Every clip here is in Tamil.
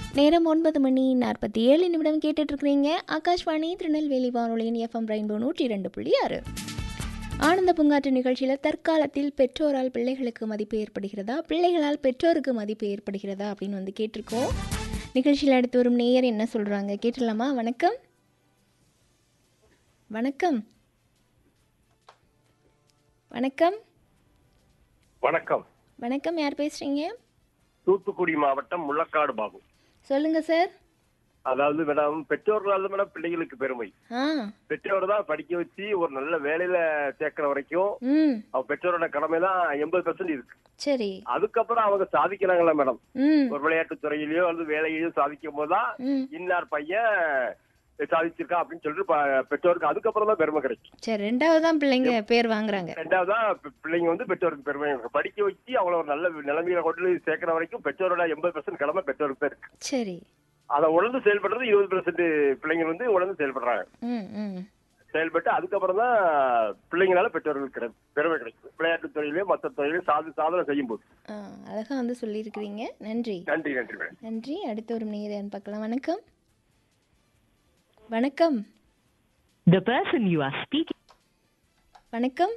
நேரம் ஒன்பது மணி நாற்பத்தி ஏழு நிமிடம் கேட்டுட்டு இருக்கிறீங்க ஆகாஷ்வாணி திருநெல்வேலி வானொலியின் எஃப்எம் ரெயின்போ நூற்றி இரண்டு புள்ளி ஆறு ஆனந்த பூங்காற்று நிகழ்ச்சியில் தற்காலத்தில் பெற்றோரால் பிள்ளைகளுக்கு மதிப்பு ஏற்படுகிறதா பிள்ளைகளால் பெற்றோருக்கு மதிப்பு ஏற்படுகிறதா அப்படின்னு வந்து கேட்டிருக்கோம் நிகழ்ச்சியில் அடுத்து வரும் நேயர் என்ன சொல்கிறாங்க கேட்டுடலாமா வணக்கம் வணக்கம் வணக்கம் வணக்கம் வணக்கம் யார் பேசுகிறீங்க தூத்துக்குடி மாவட்டம் முள்ளக்காடு பாபு சொல்லுங்கள் சார் அதாவது மேடம் பெற்றோர்களால் தான் மேடம் பிள்ளைகளுக்கு பெருமை ஆ பெற்றோர் தான் படிக்க வச்சு ஒரு நல்ல வேலையில சேர்க்கிற வரைக்கும் ம் அவ பெற்றோரோட கடமை தான் எண்பது பெர்சன்ட் இருக்கு சரி அதுக்கப்புறம் அவங்க சாதிக்கிறாங்களா மேடம் ம் ஒரு விளையாட்டு துறையிலயோ அல்லது வேலையிலயோ சாதிக்கும் போதுதான் ம் இன்னார் பையன் சாதிச்சிருக்கா அப்படின்னு சொல்லிட்டு ப- பெற்றோருக்கு அதுக்கப்புறம் தான் பெருமை கிடைக்கும் சரி ரெண்டாவது தான் பிள்ளைங்க பேர் வாங்குறாங்க ரெண்டாவதா பி- பிள்ளைங்க வந்து பெற்றோருக்கு பெருமை படிக்க வச்சு அவங்கள ஒரு நல்ல நிலைமையில கொண்டு போய் சேர்க்கிற வரைக்கும் பெற்றோரோட எண்பது பெர்சன்ட் கடமை பெற்றோருக்கு தான் இருக்கு சரி அதை உணர்ந்து செயல்படுறது இருபது பெர்சன்ட் பிள்ளைங்க வந்து உணர்ந்து செயல்படுறாங்க ம் ம் செயல்பட்டு அதுக்கப்புறம் தான் பிள்ளைங்களால பெற்றோர்களுக்கு கிடை- பெருமை கிடைக்கும் விளையாட்டு துறையிலையும் மற்ற துறையிலையும் சாதி சாதனை செய்யும் போது ஆ அழகாக வந்து சொல்லியிருக்கிறீங்க நன்றி நன்றி நன்றி மேடம் நன்றி அடுத்த ஒரு நேரம் பார்க்கலாம் வணக்கம் வணக்கம் The person you are speaking வணக்கம்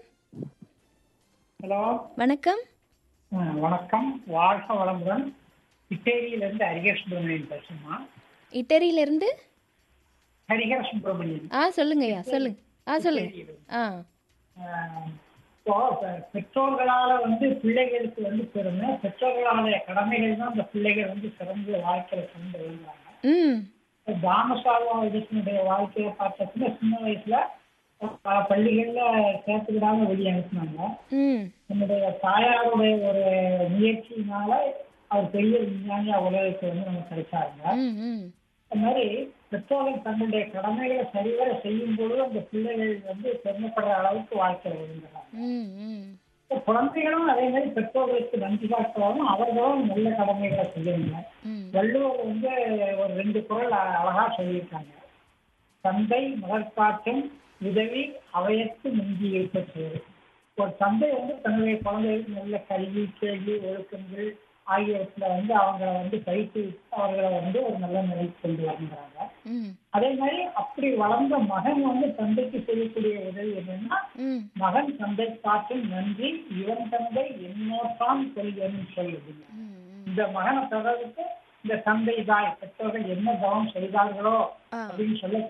ஹலோ வணக்கம் ஆ, வணக்கம் வாழ்க வளமுடன் இட்டேரியிலிருந்து ஹரிஹர சுப்பிரமணியன் பேசுமா இட்டரியிலிருந்து ஹரிஹர சுப்பிரமணியன் ஆ சொல்லுங்கய்யா சொல்லுங்க ஆ சொல்லுங்க ஆ ஆ, இப்போ பெ- பெற்றோர்களால வந்து பிள்ளைகளுக்கு வந்து பெருமை பெற்றோர்களால கடமைகள் தான் அந்த பிள்ளைகள் வந்து சிறந்த வாழ்க்கையில சிறந்து விளங்குறாங்க ம் தாமசாவா இதனுடைய வாழ்க்கையை பார்த்தோம்னா சின்ன வயசுல பல பள்ளிகள்ல சேர்த்துக்கிடாம வெளியே அனுப்புனாங்க ம் என்னுடைய தாயாருடைய ஒரு முயற்சியினால அவர் பெரிய விஞ்ஞானியா உலகத்துக்கு வந்து நம்ம கிடைச்சாங்க ம் ம் இந்த மாதிரி பெற்றோர்கள் தங்களுடைய கடமைகளை சரிவர செய்யும் பொழுது அந்த பிள்ளைகள் வந்து பெருமைப்படுற அளவுக்கு வாழ்க்கையில் விழுந்துறாங்க ம் ம் இப்ப குழந்தைகளும் அதே மாதிரி பெற்றோர்களுக்கு நன்றி காட்டுறவங்க அவர்களும் நல்ல கடமைகளை செய்யணுங்க ம் வள்ளுவர் வந்து ஒரு ரெண்டு குரல் அ- அழகா சொல்லியிருக்காங்க தந்தை மலர்காட்டும் உதவி அவையத்து மிஞ்சி இருப்பது ஒரு தந்தை வந்து தன்னுடைய குழந்தைகளுக்கு நல்ல கல்வி கேள்வி ஒழுக்கங்கள் ஆகியவற்றில் வந்து அவங்கள வந்து பயிற்றுவித்து அவர்களை வந்து ஒரு நல்ல நிலைக்கு கொண்டு வருகிறாங்க ம் அதே மாதிரி அப்படி வளர்ந்த மகன் வந்து தந்தைக்கு செய்யக்கூடிய உதவி என்னன்னா ம் மகன் தந்தை காட்டும் நன்றி இவன் தந்தை என்னோட்டான் கொள்கன்னு சொல்லுது ம் இந்த மகனை தொடர்ந்து இந்த தந்தை தாய் பெற்றோர்கள் என்ன தவம் செய்தார்களோ ஆ அப்படின்னு சொல்ல